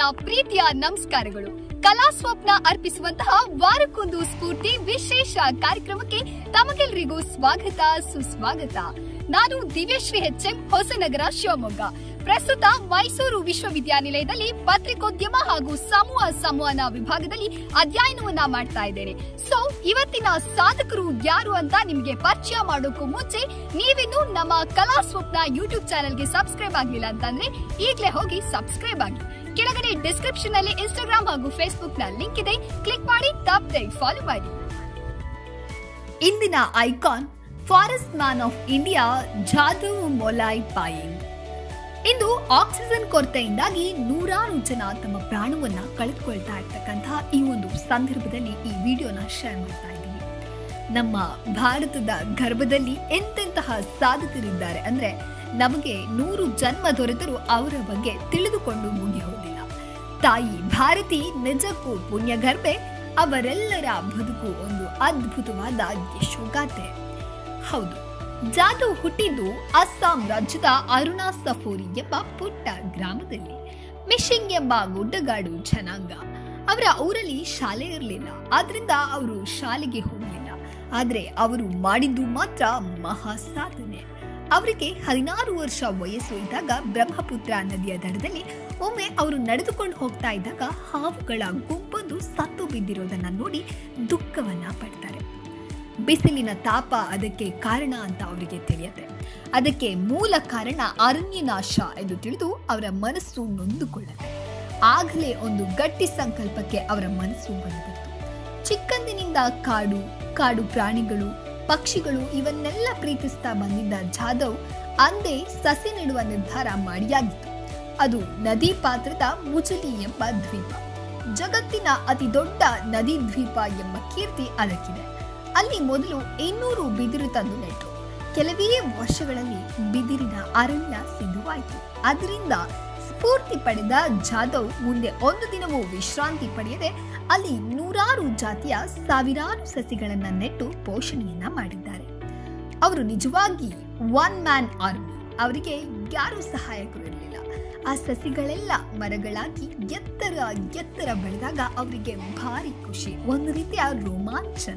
ಪ್ರೀತಿಯ ನಮಸ್ಕಾರಗಳು ಕಲಾ ಸ್ವಪ್ನ ಅರ್ಪಿಸುವಂತಹ ವಾರಕ್ಕೊಂದು ಸ್ಫೂರ್ತಿ ವಿಶೇಷ ಕಾರ್ಯಕ್ರಮಕ್ಕೆ ತಮಗೆಲ್ಲರಿಗೂ ಸ್ವಾಗತ ಸುಸ್ವಾಗತ ನಾನು ದಿವ್ಯಶ್ರೀ ಎಚ್ಎಂ ಹೊಸನಗರ ಶಿವಮೊಗ್ಗ ಪ್ರಸ್ತುತ ಮೈಸೂರು ವಿಶ್ವವಿದ್ಯಾನಿಲಯದಲ್ಲಿ ಪತ್ರಿಕೋದ್ಯಮ ಹಾಗೂ ಸಮೂಹ ಸಂವಹನ ವಿಭಾಗದಲ್ಲಿ ಅಧ್ಯಯನವನ್ನ ಮಾಡ್ತಾ ಇದ್ದೇನೆ ಸೊ ಇವತ್ತಿನ ಸಾಧಕರು ಯಾರು ಅಂತ ನಿಮ್ಗೆ ಪರಿಚಯ ಮಾಡೋಕ್ಕೂ ಮುಂಚೆ ನೀವಿನ್ನು ನಮ್ಮ ಕಲಾ ಸ್ವಪ್ನ ಯೂಟ್ಯೂಬ್ ಚಾನೆಲ್ಗೆ ಸಬ್ಸ್ಕ್ರೈಬ್ ಆಗಿಲ್ಲ ಅಂತಂದ್ರೆ ಈಗಲೇ ಹೋಗಿ ಸಬ್ಸ್ಕ್ರೈಬ್ ಆಗಿ ಕೆಳಗಡೆ ಡಿಸ್ಕ್ರಿಪ್ಷನ್ ಅಲ್ಲಿ ಇನ್ಸ್ಟಾಗ್ರಾಮ್ ಹಾಗೂ ಫೇಸ್ಬುಕ್ ನ ಲಿಂಕ್ ಇದೆ ಕ್ಲಿಕ್ ಮಾಡಿ ತಪ್ಪದೆ ಫಾಲೋ ಮಾಡಿ ಇಂದಿನ icon forest man of India Jadav Molai Payeng ಇಂದು ಆಕ್ಸಿಜನ್ ಕೊರತೆಯಿಂದಾಗಿ ನೂರಾರು ಜನ ತಮ್ಮ ಪ್ರಾಣವನ್ನ ಕಳೆದುಕೊಳ್ತಾ ಇರ್ತಕ್ಕಂತಹ ಈ ಒಂದು ಸಂದರ್ಭದಲ್ಲಿ ಈ ವಿಡಿಯೋನ ಶೇರ್ ಮಾಡ್ತಾ ಇದ್ದೀನಿ ನಮ್ಮ ಭಾರತದ ಗರ್ಭದಲ್ಲಿ ಎಂತೆಂತಹ ಸಾಧಕರಿದ್ದಾರೆ ಅಂದ್ರೆ ನಮಗೆ ನೂರು ಜನ್ಮ ದೊರೆತರೂ ಅವರ ಬಗ್ಗೆ ತಿಳಿದುಕೊಂಡು ಮುಗಿ ಹೋಗಿಲ್ಲ ತಾಯಿ ಭಾರತಿ ನಿಜಕ್ಕೂ ಪುಣ್ಯಗರ್ಭೆ ಅವರೆಲ್ಲರ ಬದುಕು ಒಂದು ಅದ್ಭುತವಾದ ಯಶೋಗಾಥೆ ಹೌದು ಜಾಧವ್ ಹುಟ್ಟಿದ್ದು ಅಸ್ಸಾಂ ರಾಜ್ಯದ ಅರುಣಾ ಸಫೋರಿ ಎಂಬ ಪುಟ್ಟ ಗ್ರಾಮದಲ್ಲಿ ಮಿಶಿಂಗ್ ಎಂಬ ಗುಡ್ಡಗಾಡು ಜನಾಂಗ ಅವರ ಊರಲ್ಲಿ ಶಾಲೆ ಇರಲಿಲ್ಲ ಆದ್ರಿಂದ ಅವರು ಶಾಲೆಗೆ ಹೋಗಲಿಲ್ಲ ಆದ್ರೆ ಅವರು ಮಾಡಿದ್ದು ಮಾತ್ರ ಮಹಾ ಸಾಧನೆ ಅವರಿಗೆ ಹದಿನಾರು ವರ್ಷ ವಯಸ್ಸು ಇದ್ದಾಗ ಬ್ರಹ್ಮಪುತ್ರ ನದಿಯ ದಡದಲ್ಲಿ ಒಮ್ಮೆ ಅವರು ನಡೆದುಕೊಂಡು ಹೋಗ್ತಾ ಇದ್ದಾಗ ಹಾವುಗಳ ಗುಂಪೊಂದು ಸತ್ತು ಬಿದ್ದಿರೋದನ್ನ ನೋಡಿ ದುಃಖವನ್ನ ಪಡ್ತಾರೆ ಬಿಸಿಲಿನ ತಾಪ ಅದಕ್ಕೆ ಕಾರಣ ಅಂತ ಅವರಿಗೆ ತಿಳಿಯುತ್ತೆ ಅದಕ್ಕೆ ಮೂಲ ಕಾರಣ ಅರಣ್ಯನಾಶ ಎಂದು ತಿಳಿದು ಅವರ ಮನಸ್ಸು ನೊಂದುಕೊಳ್ಳುತ್ತೆ ಆಗಲೇ ಒಂದು ಗಟ್ಟಿ ಸಂಕಲ್ಪಕ್ಕೆ ಅವರ ಮನಸ್ಸು ಬಂದ್ಬಿಡ್ತು ಚಿಕ್ಕಂದಿನಿಂದ ಕಾಡು ಕಾಡು ಪ್ರಾಣಿಗಳು ಪಕ್ಷಿಗಳು ಇವನ್ನೆಲ್ಲ ಪ್ರೀತಿಸ್ತಾ ಬಂದಿದ್ದ ಜಾಧವ್ ಅಂದೇ ಸಸಿ ನೆಡುವ ನಿರ್ಧಾರ ಮಾಡಿಯಾಗಿತ್ತು ಅದು ನದಿ ಪಾತ್ರದ ಮುಜಲಿ ಎಂಬ ದ್ವೀಪ ಜಗತ್ತಿನ ಅತಿ ದೊಡ್ಡ ನದಿ ದ್ವೀಪ ಎಂಬ ಕೀರ್ತಿ ಅದಕ್ಕಿದೆ ಅಲ್ಲಿ ಮೊದಲು ಇನ್ನೂರು ಬಿದಿರು ತಂದು ನೆಟ್ಟರು ಕೆಲವೇ ವರ್ಷಗಳಲ್ಲಿ ಬಿದಿರಿನ ಅರಣ್ಯ ಸಿದ್ಧವಾಯಿತು ಅದರಿಂದ ಸ್ಫೂರ್ತಿ ಪಡೆದ ಜಾಧವ್ ಮುಂದೆ ಒಂದು ದಿನವೂ ವಿಶ್ರಾಂತಿ ಪಡೆಯದೆ ಅಲ್ಲಿ ನೂರಾರು ಜಾತಿಯ ಸಾವಿರಾರು ಸಸಿಗಳನ್ನ ನೆಟ್ಟು ಪೋಷಣೆಯನ್ನ ಮಾಡಿದ್ದಾರೆ ಅವರು ನಿಜವಾಗಿ ಒನ್ ಮ್ಯಾನ್ ಆರ್ಮಿ ಅವರಿಗೆ ಯಾರೂ ಸಹಾಯಕರು ಇರಲಿಲ್ಲ ಆ ಸಸಿಗಳೆಲ್ಲ ಮರಗಳಾಗಿ ಎತ್ತರ ಎತ್ತರ ಬೆಳೆದಾಗ ಅವರಿಗೆ ಭಾರಿ ಖುಷಿ ಒಂದು ರೀತಿಯ ರೋಮಾಂಚನ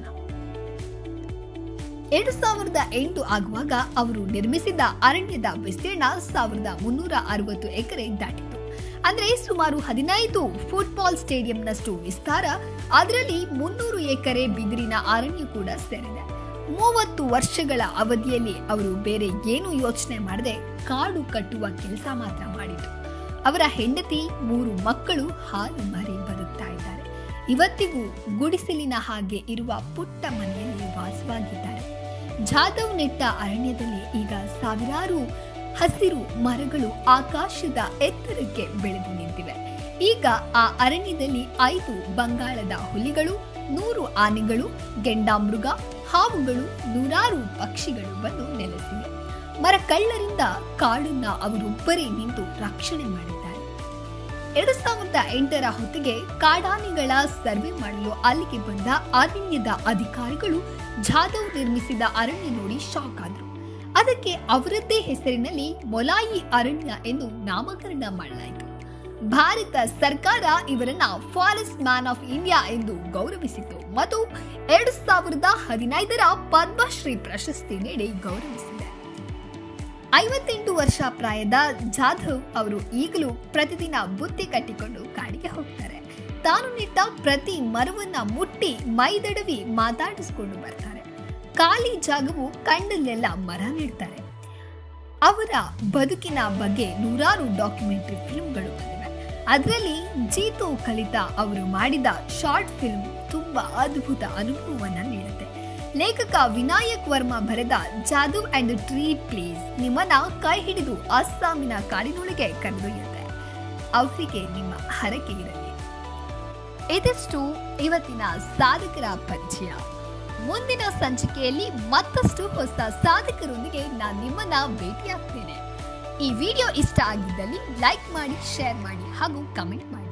ಎರಡು ಸಾವಿರದ ಎಂಟು ಆಗುವಾಗ ಅವರು ನಿರ್ಮಿಸಿದ ಅರಣ್ಯದ ವಿಸ್ತೀರ್ಣ ಸಾವಿರದ ಮುನ್ನೂರ ಅರವತ್ತು ಎಕರೆ ದಾಟಿತು ಅಂದ್ರೆ ಸುಮಾರು ಹದಿನೈದು ಫುಟ್ಬಾಲ್ ಸ್ಟೇಡಿಯಂನಷ್ಟು ವಿಸ್ತಾರ ಅದರಲ್ಲಿ ಮುನ್ನೂರು ಎಕರೆ ಬಿದಿರಿನ ಅರಣ್ಯ ಕೂಡ ಸೇರಿದೆ ಮೂವತ್ತು ವರ್ಷಗಳ ಅವಧಿಯಲ್ಲಿ ಅವರು ಬೇರೆ ಏನು ಯೋಚನೆ ಮಾಡದೆ ಕಾಡು ಕಟ್ಟುವ ಕೆಲಸ ಮಾತ್ರ ಮಾಡಿದ್ರು ಅವರ ಹೆಂಡತಿ ಮೂರು ಮಕ್ಕಳು ಹಾಲು ಮರಿ ಬದುಕ್ತಾ ಇದ್ದಾರೆ ಇವತ್ತಿಗೂ ಗುಡಿಸಲಿನ ಹಾಗೆ ಇರುವ ಪುಟ್ಟ ಮನೆಯಲ್ಲಿ ವಾಸವಾಗಿದ್ದಾರೆ ಜಾಧವ್ ನೆಟ್ಟ ಅರಣ್ಯದಲ್ಲಿ ಈಗ ಸಾವಿರಾರು ಹಸಿರು ಮರಗಳು ಆಕಾಶದ ಎತ್ತರಕ್ಕೆ ಬೆಳೆದು ನಿಂತಿವೆ ಈಗ ಆ ಅರಣ್ಯದಲ್ಲಿ ಐದು ಬಂಗಾಳದ ಹುಲಿಗಳು ನೂರು ಆನೆಗಳು ಗೆಂಡಾಮೃಗ ಹಾವುಗಳು ನೂರಾರು ಪಕ್ಷಿಗಳು ಬಂದು ನೆಲೆಸಿವೆ ಮರ ಕಳ್ಳರಿಂದ ಕಾಡನ್ನ ಅವರೊಬ್ಬರೇ ನಿಂತು ರಕ್ಷಣೆ ಮಾಡಿದ್ದಾರೆ ಎರಡು ಸಾವಿರದ ಎಂಟರ ಹೊತ್ತಿಗೆ ಕಾಡಾನೆಗಳ ಸರ್ವೆ ಮಾಡಲು ಅಲ್ಲಿಗೆ ಬಂದ ಅರಣ್ಯದ ಅಧಿಕಾರಿಗಳು ಜಾಧವ್ ನಿರ್ಮಿಸಿದ ಅರಣ್ಯ ನೋಡಿ ಶಾಕ್ ಆದ್ರು ಅದಕ್ಕೆ ಅವರದ್ದೇ ಹೆಸರಿನಲ್ಲಿ ಮೊಲಾಯಿ ಅರಣ್ಯ ಎಂದು ನಾಮಕರಣ ಮಾಡಲಾಯಿತು ಭಾರತ ಸರ್ಕಾರ ಇವರನ್ನ ಫಾರೆಸ್ಟ್ ಮ್ಯಾನ್ ಆಫ್ ಇಂಡಿಯಾ ಎಂದು ಗೌರವಿಸಿತು ಮತ್ತು ಎರಡು ಸಾವಿರದ ಹದಿನೈದರ ಪದ್ಮಶ್ರೀ ಪ್ರಶಸ್ತಿ ನೀಡಿ ಗೌರವಿಸಿದೆ ಐವತ್ತೆಂಟು ವರ್ಷ ಪ್ರಾಯದ ಜಾಧವ್ ಅವರು ಈಗಲೂ ಪ್ರತಿದಿನ ಬುತ್ತಿ ಕಟ್ಟಿಕೊಂಡು ಕಾಡಿಗೆ ಹೋಗ್ತಾರೆ ತಾನು ನೆಟ್ಟ ಪ್ರತಿ ಮರವನ್ನ ಮುಟ್ಟಿ ಮೈದಡವಿ ಮಾತಾಡಿಸ್ಕೊಂಡು ಬರ್ತಾರೆ ಖಾಲಿ ಜಾಗವು ಕಂಡಲ್ಲೆಲ್ಲ ಮರ ನೆಡ್ತಾರೆ ಅವರ ಬದುಕಿನ ಬಗ್ಗೆ ನೂರಾರು ಡಾಕ್ಯುಮೆಂಟರಿ ಫಿಲ್ಮ್ಗಳು ಬಂದಿವೆ ಅದರಲ್ಲಿ ಜೀತು ಕಲಿತಾ ಅವರು ಮಾಡಿದ ಶಾರ್ಟ್ ಫಿಲ್ಮ್ ತುಂಬಾ ಅದ್ಭುತ ಅನುಭವವನ್ನ ನೀಡುತ್ತೆ ಲೇಖಕ ವಿನಾಯಕ್ ವರ್ಮಾ ಬರೆದ ಜಾಧವ್ ಅಂಡ್ ಟ್ರೀ ಪ್ಲೀಸ್ ನಿಮ್ಮನ್ನ ಕೈ ಹಿಡಿದು ಅಸ್ಸಾಮಿನ ಕಾಡಿನೊಳಗೆ ಕರೆದೊಯ್ಯುತ್ತೆ ಅವರಿಗೆ ನಿಮ್ಮ ಹರಕೆ ಇರಲಿ ಇದಿಷ್ಟು ಇವತ್ತಿನ ಸಾಧಕರ ಪರಿಚಯ ಮುಂದಿನ ಸಂಚಿಕೆಯಲ್ಲಿ ಮತ್ತಷ್ಟು ಹೊಸ ಸಾಧಕರೊಂದಿಗೆ ನಾನು ನಿಮ್ಮನ್ನ ಭೇಟಿಯಾಗ್ತೇನೆ ಈ ವಿಡಿಯೋ ಇಷ್ಟ ಆಗಿದ್ದಲ್ಲಿ ಲೈಕ್ ಮಾಡಿ ಶೇರ್ ಮಾಡಿ ಹಾಗೂ ಕಮೆಂಟ್ ಮಾಡಿ